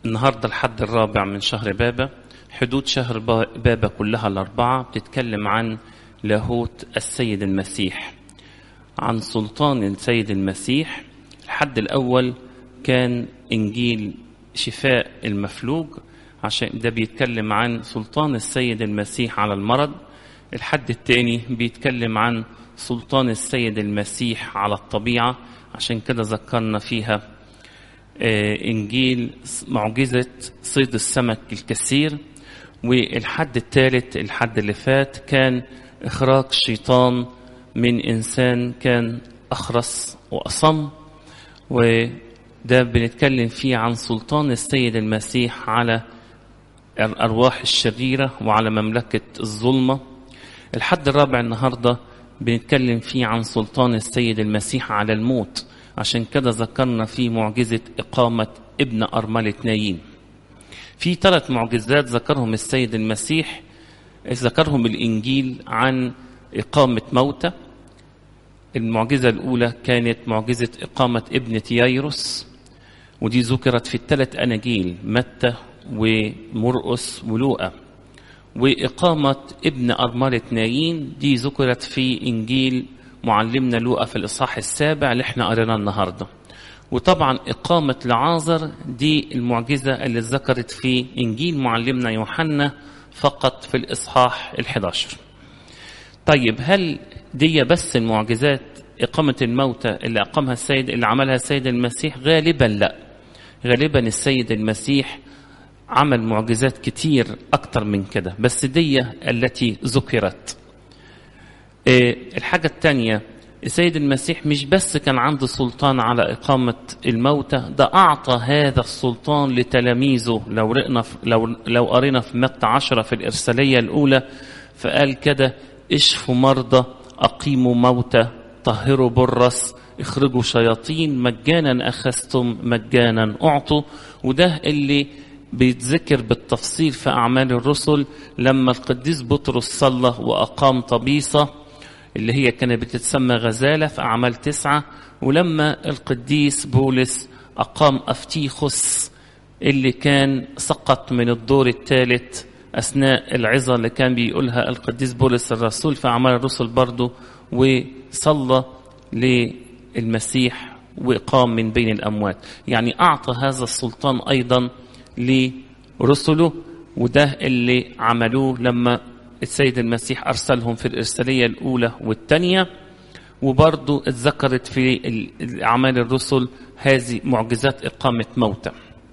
النهاردة الحد الرابع من شهر بابا حدود شهر بابا كلها الأربعة بتتكلم عن لاهوت السيد المسيح عن سلطان السيد المسيح الحد الأول كان إنجيل شفاء المفلوج عشان ده بيتكلم عن سلطان السيد المسيح على المرض الحد الثاني بيتكلم عن سلطان السيد المسيح على الطبيعة عشان كده ذكرنا فيها إنجيل معجزة صيد السمك الكثير والحد الثالث الحد اللي فات كان إخراج شيطان من إنسان كان أخرس وأصم وده بنتكلم فيه عن سلطان السيد المسيح على الأرواح الشريرة وعلى مملكة الظلمة الحد الرابع النهاردة بنتكلم فيه عن سلطان السيد المسيح على الموت عشان كده ذكرنا في معجزة إقامة ابن أرملة نايين في ثلاث معجزات ذكرهم السيد المسيح ذكرهم الإنجيل عن إقامة موتى المعجزة الأولى كانت معجزة إقامة ابن تيايروس ودي ذكرت في الثلاث أناجيل متى ومرقس ولوقا وإقامة ابن أرملة نايين دي ذكرت في إنجيل معلمنا لوقا في الإصحاح السابع اللي احنا قريناه النهارده وطبعا إقامة لعازر دي المعجزة اللي ذكرت في إنجيل معلمنا يوحنا فقط في الإصحاح الحداشر طيب هل دي بس المعجزات إقامة الموتى اللي أقامها السيد اللي عملها السيد المسيح غالبا لا غالبا السيد المسيح عمل معجزات كتير أكتر من كده بس دي التي ذكرت الحاجة الثانية السيد المسيح مش بس كان عنده سلطان على إقامة الموتى ده أعطى هذا السلطان لتلاميذه لو رئنا في لو لو قرينا في متى عشرة في الإرسالية الأولى فقال كده اشفوا مرضى أقيموا موتى طهروا برص اخرجوا شياطين مجانا أخذتم مجانا أعطوا وده اللي بيتذكر بالتفصيل في أعمال الرسل لما القديس بطرس صلى وأقام طبيصة اللي هي كانت بتتسمى غزالة في أعمال تسعة ولما القديس بولس أقام أفتيخس اللي كان سقط من الدور الثالث أثناء العظة اللي كان بيقولها القديس بولس الرسول في أعمال الرسل برضه وصلى للمسيح وقام من بين الأموات يعني أعطى هذا السلطان أيضا لرسله وده اللي عملوه لما السيد المسيح أرسلهم في الإرسالية الأولى والثانية وبرضو اتذكرت في أعمال الرسل هذه معجزات إقامة موتى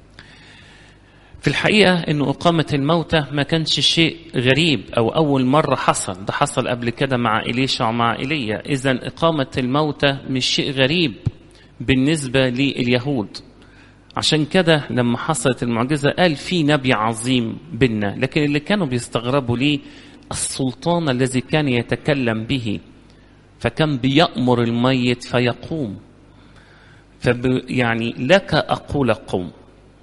في الحقيقة أنه إقامة الموتى ما كانش شيء غريب أو أول مرة حصل ده حصل قبل كده مع إليشا ومع إيليا إذا إقامة الموتى مش شيء غريب بالنسبة لليهود عشان كده لما حصلت المعجزة قال في نبي عظيم بينا لكن اللي كانوا بيستغربوا ليه السلطان الذي كان يتكلم به فكان بيأمر الميت فيقوم فب يعني لك أقول قوم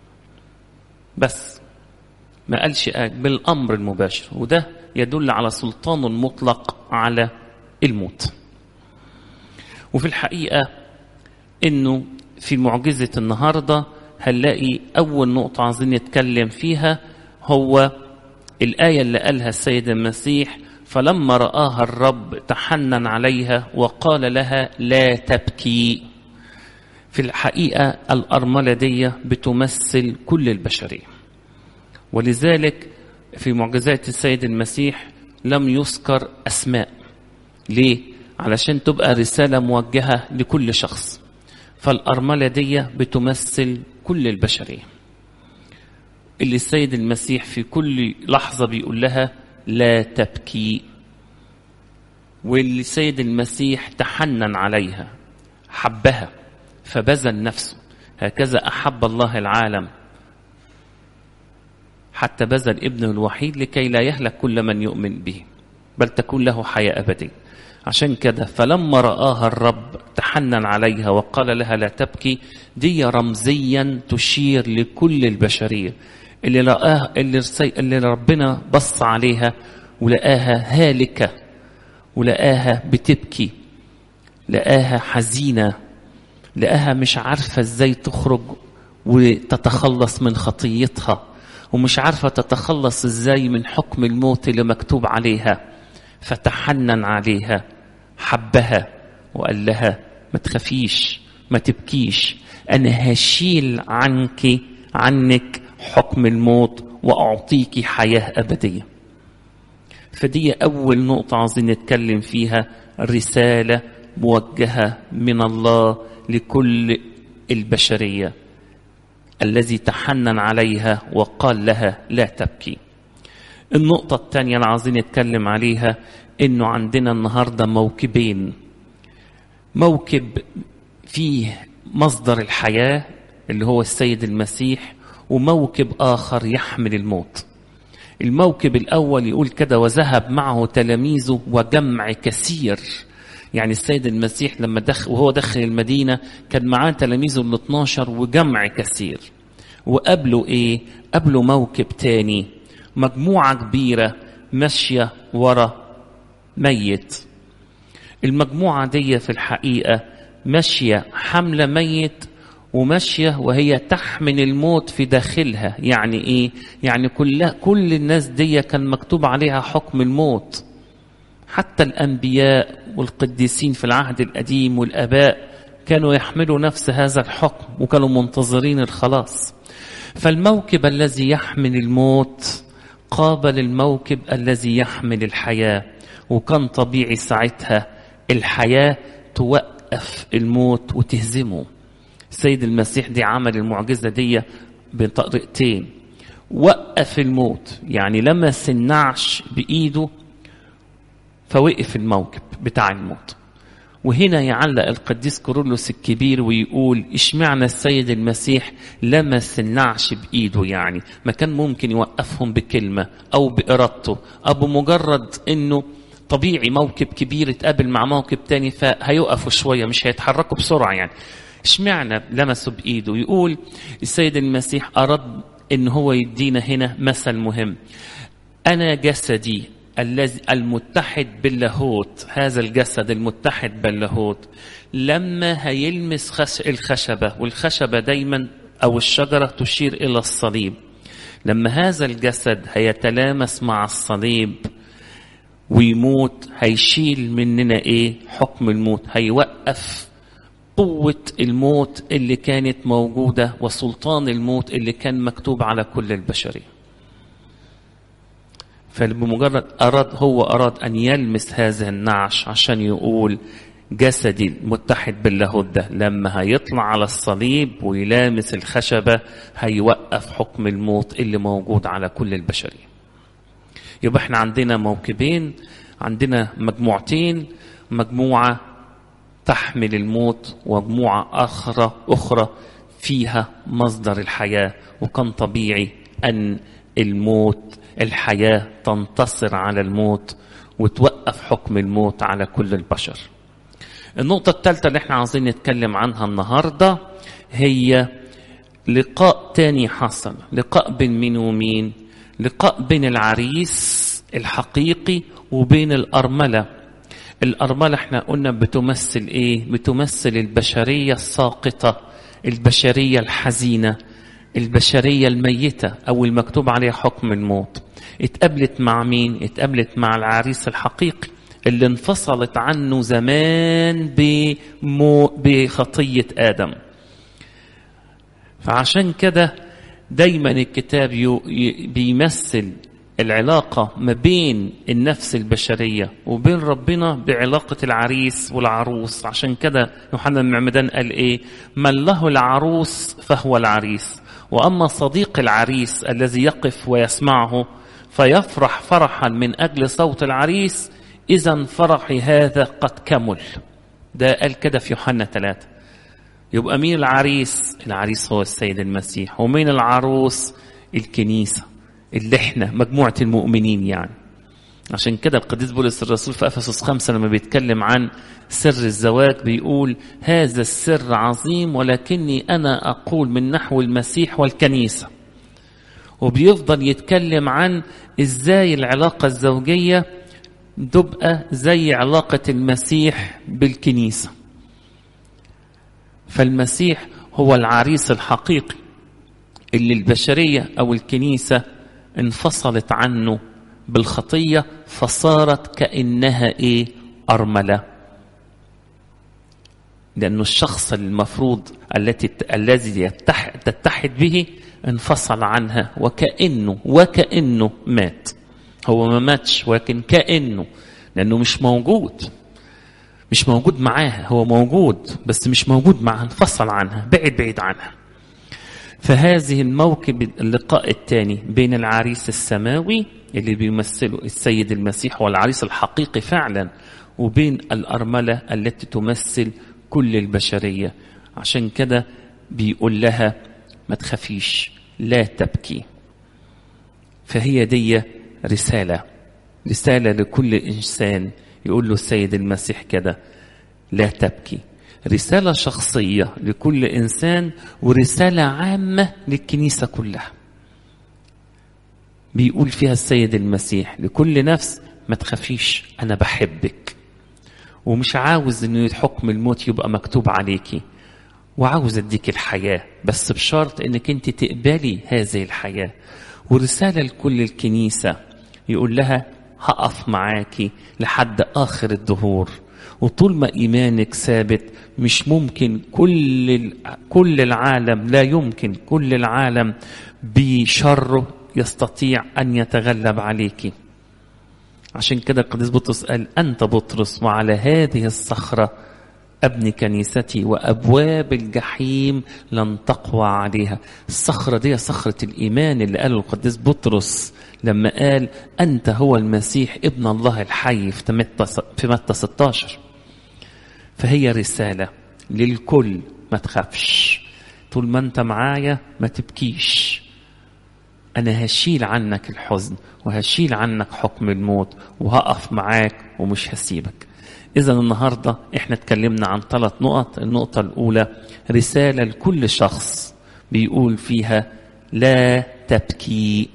بس ما قالش قال بالأمر المباشر وده يدل على سلطان مطلق على الموت وفي الحقيقة انه في معجزة النهاردة هنلاقي أول نقطة عايزين نتكلم فيها هو الآية اللي قالها السيد المسيح فلما رآها الرب تحنن عليها وقال لها لا تبكي في الحقيقة الأرملة دي بتمثل كل البشرية ولذلك في معجزات السيد المسيح لم يذكر أسماء ليه؟ علشان تبقى رسالة موجهة لكل شخص فالأرملة دي بتمثل كل البشرية اللي السيد المسيح في كل لحظة بيقول لها لا تبكي واللي السيد المسيح تحنن عليها حبها فبذل نفسه هكذا أحب الله العالم حتى بذل ابنه الوحيد لكي لا يهلك كل من يؤمن به بل تكون له حياة أبدية عشان كده فلما رآها الرب تحنن عليها وقال لها لا تبكي دي رمزيا تشير لكل البشرية اللي رآها اللي, اللي ربنا بص عليها ولقاها هالكة ولقاها بتبكي لقاها حزينة لقاها مش عارفة ازاي تخرج وتتخلص من خطيتها ومش عارفة تتخلص ازاي من حكم الموت اللي مكتوب عليها فتحنن عليها حبها وقال لها ما تخافيش ما تبكيش انا هشيل عنك عنك حكم الموت واعطيك حياه ابديه فدي اول نقطه عايزين نتكلم فيها رساله موجهه من الله لكل البشريه الذي تحنن عليها وقال لها لا تبكي النقطة الثانية اللي عايزين نتكلم عليها انه عندنا النهارده موكبين موكب فيه مصدر الحياة اللي هو السيد المسيح وموكب آخر يحمل الموت الموكب الأول يقول كده وذهب معه تلاميذه وجمع كثير يعني السيد المسيح لما دخل وهو دخل المدينة كان معاه تلاميذه ال 12 وجمع كثير وقابله ايه؟ قابله موكب تاني مجموعة كبيرة ماشية ورا ميت المجموعة دي في الحقيقة ماشية حملة ميت وماشية وهي تحمل الموت في داخلها يعني ايه يعني كل, كل الناس دي كان مكتوب عليها حكم الموت حتى الأنبياء والقديسين في العهد القديم والآباء كانوا يحملوا نفس هذا الحكم وكانوا منتظرين الخلاص فالموكب الذي يحمل الموت قابل الموكب الذي يحمل الحياة وكان طبيعي ساعتها الحياة توقف الموت وتهزمه السيد المسيح دي عمل المعجزة دي بطريقتين وقف الموت يعني لمس النعش بإيده فوقف الموكب بتاع الموت وهنا يعلق القديس كورولوس الكبير ويقول اشمعنى السيد المسيح لمس النعش بايده يعني ما كان ممكن يوقفهم بكلمه او بارادته او بمجرد انه طبيعي موكب كبير اتقابل مع موكب تاني فهيقفوا شويه مش هيتحركوا بسرعه يعني اشمعنى لمسوا بايده يقول السيد المسيح اراد ان هو يدينا هنا مثل مهم انا جسدي الذي المتحد باللاهوت هذا الجسد المتحد باللاهوت لما هيلمس خش الخشبة والخشبة دايما أو الشجرة تشير إلى الصليب لما هذا الجسد هيتلامس مع الصليب ويموت هيشيل مننا ايه حكم الموت هيوقف قوة الموت اللي كانت موجودة وسلطان الموت اللي كان مكتوب على كل البشريه فبمجرد أراد هو أراد أن يلمس هذا النعش عشان يقول جسدي المتحد باللاهوت ده لما هيطلع على الصليب ويلامس الخشبة هيوقف حكم الموت اللي موجود على كل البشرية يبقى احنا عندنا موكبين عندنا مجموعتين مجموعة تحمل الموت ومجموعة أخرى أخرى فيها مصدر الحياة وكان طبيعي أن الموت الحياة تنتصر على الموت وتوقف حكم الموت على كل البشر النقطة الثالثة اللي احنا عاوزين نتكلم عنها النهاردة هي لقاء تاني حصل لقاء بين مين ومين لقاء بين العريس الحقيقي وبين الأرملة الأرملة احنا قلنا بتمثل ايه بتمثل البشرية الساقطة البشرية الحزينة البشرية الميتة أو المكتوب عليها حكم الموت اتقابلت مع مين؟ اتقابلت مع العريس الحقيقي اللي انفصلت عنه زمان بمو بخطية آدم فعشان كده دايما الكتاب بيمثل العلاقة ما بين النفس البشرية وبين ربنا بعلاقة العريس والعروس عشان كده يوحنا المعمدان قال ايه من له العروس فهو العريس وأما صديق العريس الذي يقف ويسمعه فيفرح فرحا من أجل صوت العريس إذا فرحي هذا قد كمل ده قال كده في يوحنا ثلاثة يبقى مين العريس العريس هو السيد المسيح ومين العروس الكنيسة اللي احنا مجموعة المؤمنين يعني عشان كده القديس بولس الرسول في افسس خمسة لما بيتكلم عن سر الزواج بيقول هذا السر عظيم ولكني انا اقول من نحو المسيح والكنيسه وبيفضل يتكلم عن ازاي العلاقه الزوجيه تبقى زي علاقه المسيح بالكنيسه فالمسيح هو العريس الحقيقي اللي البشرية أو الكنيسة انفصلت عنه بالخطية فصارت كأنها إيه أرملة لأنه الشخص المفروض التي الذي يتحد تتحد به انفصل عنها وكأنه وكأنه مات هو ما ماتش ولكن كأنه لأنه مش موجود مش موجود معاها هو موجود بس مش موجود معها انفصل عنها بعد بعيد عنها فهذه الموكب اللقاء الثاني بين العريس السماوي اللي بيمثله السيد المسيح والعريس الحقيقي فعلا وبين الأرملة التي تمثل كل البشرية عشان كده بيقول لها ما تخافيش لا تبكي فهي دي رسالة رسالة لكل إنسان يقول له السيد المسيح كده لا تبكي رسالة شخصية لكل إنسان ورسالة عامة للكنيسة كلها بيقول فيها السيد المسيح لكل نفس ما تخافيش أنا بحبك ومش عاوز إنه حكم الموت يبقى مكتوب عليكي وعاوز أديك الحياة بس بشرط إنك أنت تقبلي هذه الحياة ورسالة لكل الكنيسة يقول لها هقف معاكي لحد آخر الدهور وطول ما إيمانك ثابت مش ممكن كل كل العالم لا يمكن كل العالم بشره يستطيع أن يتغلب عليك عشان كده القديس بطرس قال أنت بطرس وعلى هذه الصخرة أبني كنيستي وأبواب الجحيم لن تقوى عليها الصخرة دي صخرة الإيمان اللي قاله القديس بطرس لما قال أنت هو المسيح ابن الله الحي في متى 16 فهي رسالة للكل ما تخافش طول ما انت معايا ما تبكيش انا هشيل عنك الحزن وهشيل عنك حكم الموت وهقف معاك ومش هسيبك اذا النهارده احنا اتكلمنا عن ثلاث نقط النقطه الاولى رساله لكل شخص بيقول فيها لا تبكي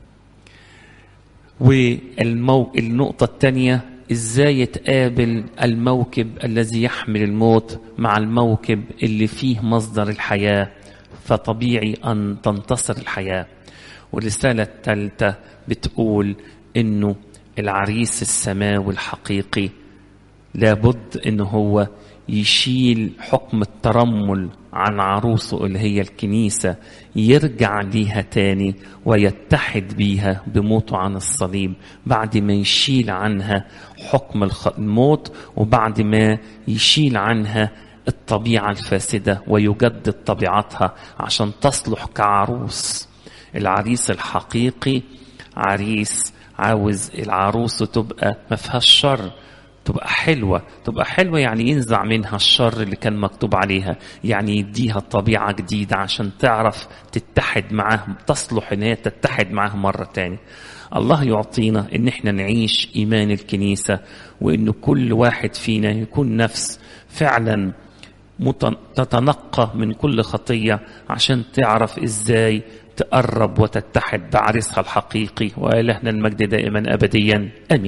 والنقطه الثانيه ازاي يتقابل الموكب الذي يحمل الموت مع الموكب اللي فيه مصدر الحياه فطبيعي ان تنتصر الحياه والرساله الثالثه بتقول انه العريس السماوي الحقيقي لابد ان هو يشيل حكم الترمل عن عروسه اللي هي الكنيسة يرجع ليها تاني ويتحد بيها بموته عن الصليب بعد ما يشيل عنها حكم الموت وبعد ما يشيل عنها الطبيعة الفاسدة ويجدد طبيعتها عشان تصلح كعروس العريس الحقيقي عريس عاوز العروسة تبقى ما فيهاش شر تبقى حلوة تبقى حلوة يعني ينزع منها الشر اللي كان مكتوب عليها يعني يديها طبيعة جديدة عشان تعرف تتحد معاه تصلح ان هي تتحد معاه مرة تاني الله يعطينا ان احنا نعيش ايمان الكنيسة وان كل واحد فينا يكون نفس فعلا تتنقى من كل خطية عشان تعرف ازاي تقرب وتتحد بعريسها الحقيقي وإلهنا المجد دائما أبديا أمين